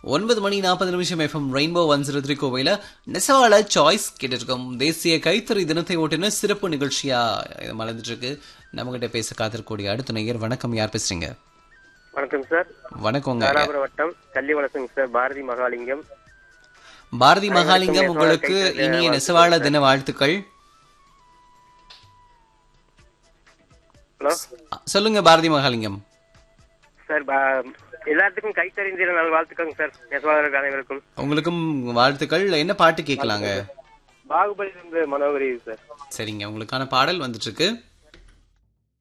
ஒன்பது மணி நாற்பது நிமிஷம் FM rainbow one zero three கோவையில் நெசவாள சாய்ஸ் கேட்டிருக்கோம் தேசிய கைத்தறி தினத்தை ஒட்டின சிறப்பு நிகழ்ச்சியா இது மலர்ந்துட்டு இருக்கு நம்மகிட்ட பேச காத்திருக்கக்கூடிய அடுத்த நேயர் வணக்கம் யார் பேசுறீங்க வணக்கம் சார் வணக்கங்க தாராபுரம் வட்டம் கள்ளிவளசங்க சார் பாரதி மகாலிங்கம் பாரதி மகாலிங்கம் உங்களுக்கு இனிய நெசவாள தின வாழ்த்துக்கள் ஹலோ சொல்லுங்க பாரதி மகாலிங்கம் சார் பா- எல்லாத்துக்கும் கைத்தறிந்திர நாள் வாழ்த்துக்கோங்க சார் நெசவாளர்கள் அனைவருக்கும் உங்களுக்கும் வாழ்த்துக்கள் என்ன பாட்டு கேட்கலாங்க பாகுபலி இருந்து மனோகரி சார் சரிங்க உங்களுக்கான பாடல் வந்துட்டு இருக்கு